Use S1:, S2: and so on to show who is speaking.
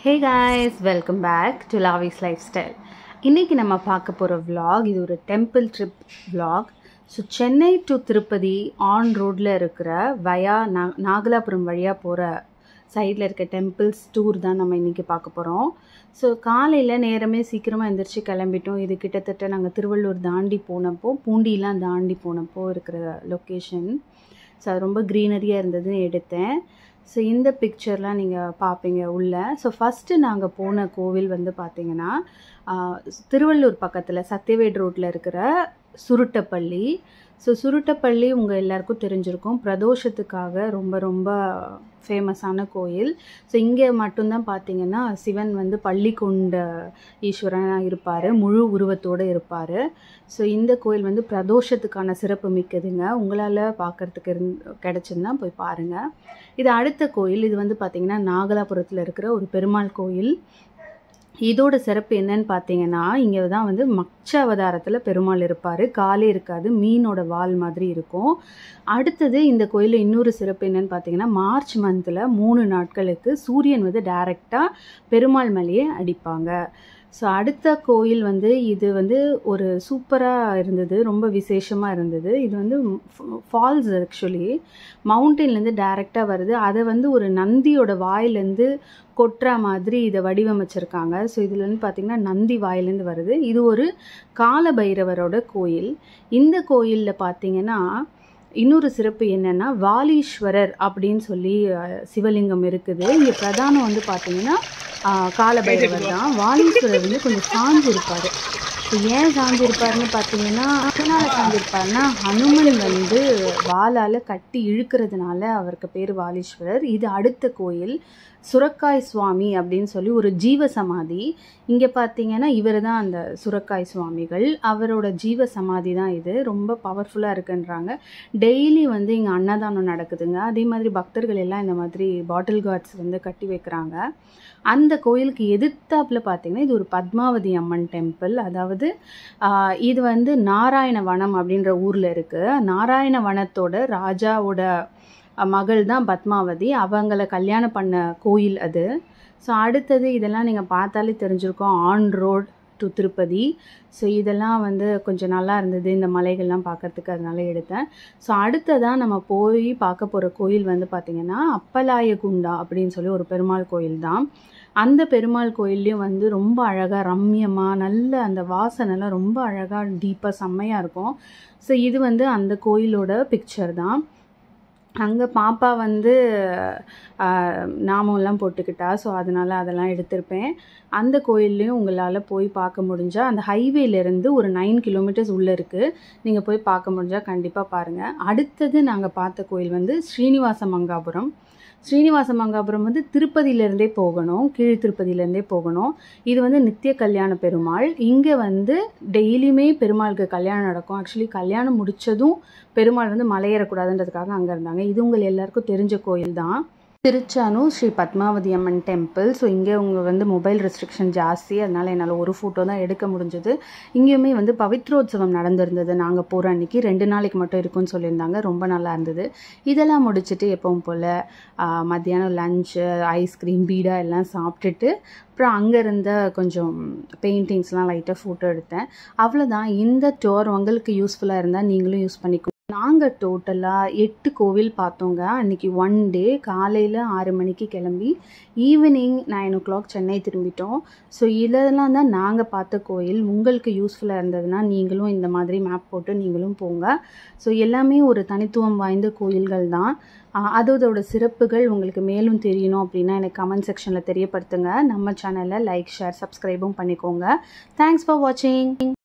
S1: hey guys welcome back to Lavis life style இன்றைக்கி நம்ம பார்க்க போகிற vlog இது ஒரு temple trip vlog so Chennai to Tirupati on ரோட்டில் இருக்கிற வயா நா நாகலாபுரம் வழியாக போகிற சைடில் இருக்க டெம்பிள்ஸ் டூர் தான் நம்ம இன்றைக்கி பார்க்க போகிறோம் ஸோ காலையில் நேரமே சீக்கிரமாக எந்திரிச்சு கிளம்பிட்டோம் இது கிட்டத்தட்ட நாங்கள் திருவள்ளூர் தாண்டி போனப்போ பூண்டிலாம் தாண்டி போனப்போ இருக்கிற லொக்கேஷன் ஸோ அது ரொம்ப க்ரீனரியாக இருந்ததுன்னு எடுத்தேன் ஸோ இந்த பிக்சர்லாம் நீங்கள் பார்ப்பீங்க உள்ள ஸோ ஃபஸ்ட்டு நாங்கள் போன கோவில் வந்து பார்த்தீங்கன்னா ஆஹ், திருவள்ளூர் பக்கத்தில் சத்தியவேட் ரோட்டில் இருக்கிற சுருட்டப்பள்ளி ஸோ சுருட்டப்பள்ளி உங்கள் எல்லாருக்கும் தெரிஞ்சிருக்கும் பிரதோஷத்துக்காக ரொம்ப ரொம்ப ஃபேமஸான கோயில் ஸோ இங்கே மட்டும்தான் பார்த்தீங்கன்னா சிவன் வந்து பள்ளி கொண்ட ஈஸ்வரனாக இருப்பார் முழு உருவத்தோடு இருப்பார் ஸோ இந்த கோயில் வந்து பிரதோஷத்துக்கான சிறப்பு மிக்கதுங்க உங்களால் பார்க்குறதுக்கு இருந் கிடச்சுன்னா போய் பாருங்கள் இது அடுத்த கோயில் இது வந்து பார்த்திங்கன்னா நாகலாபுரத்தில் இருக்கிற ஒரு பெருமாள் கோயில் இதோட சிறப்பு என்னன்னு பார்த்தீங்கன்னா இங்கே தான் வந்து மச்ச அவதாரத்தில் பெருமாள் இருப்பார் காலே இருக்காது மீனோட வால் மாதிரி இருக்கும் அடுத்தது இந்த கோயிலில் இன்னொரு சிறப்பு என்னன்னு பார்த்தீங்கன்னா மார்ச் மந்தில் மூணு நாட்களுக்கு சூரியன் வந்து டைரெக்டாக பெருமாள் மேலேயே அடிப்பாங்க ஸோ அடுத்த கோயில் வந்து இது வந்து ஒரு சூப்பராக இருந்தது ரொம்ப விசேஷமாக இருந்தது இது வந்து ஃபால்ஸ் ஆக்சுவலி மவுண்டன்லேருந்து டைரெக்டாக வருது அதை வந்து ஒரு நந்தியோட வாயிலேருந்து கொட்டுற மாதிரி இதை வடிவமைச்சிருக்காங்க ஸோ இதில் வந்து பார்த்திங்கன்னா நந்தி வாயிலேருந்து வருது இது ஒரு கால பைரவரோட கோயில் இந்த கோயிலில் பார்த்தீங்கன்னா இன்னொரு சிறப்பு என்னன்னா வாலீஸ்வரர் அப்படின்னு சொல்லி அஹ், சிவலிங்கம் இருக்குது இங்கே பிரதானம் வந்து பார்த்தீங்கன்னா ஆஹ், காலபைரவர் தான் வாலீஸ்வரர் வந்து கொஞ்சம் சாஞ்சு இருப்பார் ஸோ ஏன் சாஞ்சு இருப்பாருன்னு பார்த்தீங்கன்னா அதனால் சாஞ்சு இருப்பாருன்னா ஹனுமன் வந்து வாளால் கட்டி இழுக்கிறதுனால அவருக்கு பேர் வாலீஸ்வரர் இது அடுத்த கோயில் சுரக்காய் சுவாமி அப்படின்னு சொல்லி ஒரு ஜீவ சமாதி இங்கே பார்த்தீங்கன்னா இவர் தான் அந்த சுரக்காய் சுவாமிகள் அவரோட ஜீவ சமாதி தான் இது ரொம்ப பவர்ஃபுல்லாக இருக்குன்றாங்க டெய்லி வந்து இங்கே அன்னதானம் நடக்குதுங்க அதே மாதிரி பக்தர்கள் எல்லாம் இந்த மாதிரி பாட்டில் கார்ட்ஸ் வந்து கட்டி வைக்கிறாங்க அந்த கோயிலுக்கு எதிர்த்தாப்புல பார்த்தீங்கன்னா இது ஒரு பத்மாவதி அம்மன் டெம்பிள் அதாவது ஆஹ், இது வந்து நாராயண வனம் அப்படின்ற ஊரில் இருக்குது நாராயண வனத்தோட ராஜாவோட அஹ், மகள் தான் பத்மாவதி அவங்கள கல்யாணம் பண்ண கோயில் அது ஸோ அடுத்தது இதெல்லாம் நீங்கள் பார்த்தாலே தெரிஞ்சிருக்கோம் on road to Tirupati so இதெல்லாம் வந்து கொஞ்சம் நல்லா இருந்தது இந்த மலைகள்லாம் பார்க்கறதுக்கு அதனால எடுத்தேன் ஸோ அடுத்ததாக நம்ம போய் பார்க்க போகிற கோயில் வந்து பார்த்திங்கன்னா அப்பலாய குண்டா அப்படின்னு சொல்லி ஒரு பெருமாள் கோயில் தான் அந்த பெருமாள் கோயில்லையும் வந்து ரொம்ப அழகாக ரம்யமாக நல்ல அந்த வாசனைலாம் ரொம்ப அழகாக டீப்பாக செம்மையாக இருக்கும் ஸோ இது வந்து அந்த கோயிலோட பிக்சர் தான் அங்கே பாப்பா வந்து ஆஹ், நாமம்லாம் போட்டுக்கிட்டா ஸோ அதனால் அதெல்லாம் எடுத்திருப்பேன் அந்த கோயில்லையும் உங்களால் போய் பார்க்க முடிஞ்சால் அந்த ஹைவேலேருந்து ஒரு நைன் கிலோமீட்டர்ஸ் உள்ளே இருக்குது நீங்கள் போய் பார்க்க முடிஞ்சால் கண்டிப்பாக பாருங்கள் அடுத்தது நாங்கள் பார்த்த கோயில் வந்து ஸ்ரீனிவாச மங்காபுரம் ஸ்ரீனிவாச மங்காபுரம் வந்து திருப்பதியிலேருந்தே போகணும் கீழ் திருப்பதியிலேருந்தே போகணும் இது வந்து நித்திய கல்யாண பெருமாள் இங்கே வந்து டெய்லியுமே பெருமாளுக்கு கல்யாணம் நடக்கும் ஆக்சுவலி கல்யாணம் முடித்ததும் பெருமாள் வந்து மலையேறக்கூடாதுன்றதுக்காக அங்கே இருந்தாங்க இது உங்கள் எல்லாருக்கும் தெரிஞ்ச கோயில் தான் திருச்சானூர் ஸ்ரீ பத்மாவதி அம்மன் டெம்பிள் ஸோ இங்கே உங்க வந்து மொபைல் ரெஸ்ட்ரிக்ஷன் ஜாஸ்தி அதனால் என்னால் ஒரு ஃபோட்டோ தான் எடுக்க முடிஞ்சது இங்கேயுமே வந்து பவித்ரோத்சவம் நடந்திருந்தது நாங்கள் போகிற அன்னைக்கு ரெண்டு நாளைக்கு மட்டும் இருக்கும்னு சொல்லியிருந்தாங்க ரொம்ப நல்லா இருந்தது இதெல்லாம் முடிச்சுட்டு எப்பவும் போல் மத்தியானம் லஞ்சு ஐஸ்கிரீம் பீடா எல்லாம் சாப்பிட்டுட்டு அப்புறம் அங்கே இருந்த கொஞ்சம் பெயிண்டிங்ஸ்லாம் லைட்டாக ஃபோட்டோ எடுத்தேன் அவ்வளோதான் இந்த டோர் உங்களுக்கு யூஸ்ஃபுல்லாக இருந்தால் நீங்களும் யூஸ் பண்ணிக்கோ நாங்கள் டோட்டலாக எட்டு கோவில் பார்த்தோங்க அன்றைக்கி ஒன் டே காலையில் ஆறு மணிக்கு கிளம்பி evening nine o'clock Chennai திரும்பிட்டோம் ஸோ இதெல்லாம் தான் நாங்கள் பார்த்த கோயில் உங்களுக்கு யூஸ்ஃபுல்லாக இருந்ததுன்னா நீங்களும் இந்த மாதிரி மேப் போட்டு நீங்களும் போங்க ஸோ எல்லாமே ஒரு தனித்துவம் வாய்ந்த கோயில்கள் தான் ஆஹ் அதோட சிறப்புகள் உங்களுக்கு மேலும் தெரியணும் அப்படின்னா எனக்கு கமெண்ட் செக்ஷனில் தெரியப்படுத்துங்க நம்ம சேனலை லைக் ஷேர் சப்ஸ்கிரைபும் பண்ணிக்கோங்க தேங்க்ஸ் ஃபார் வாட்சிங்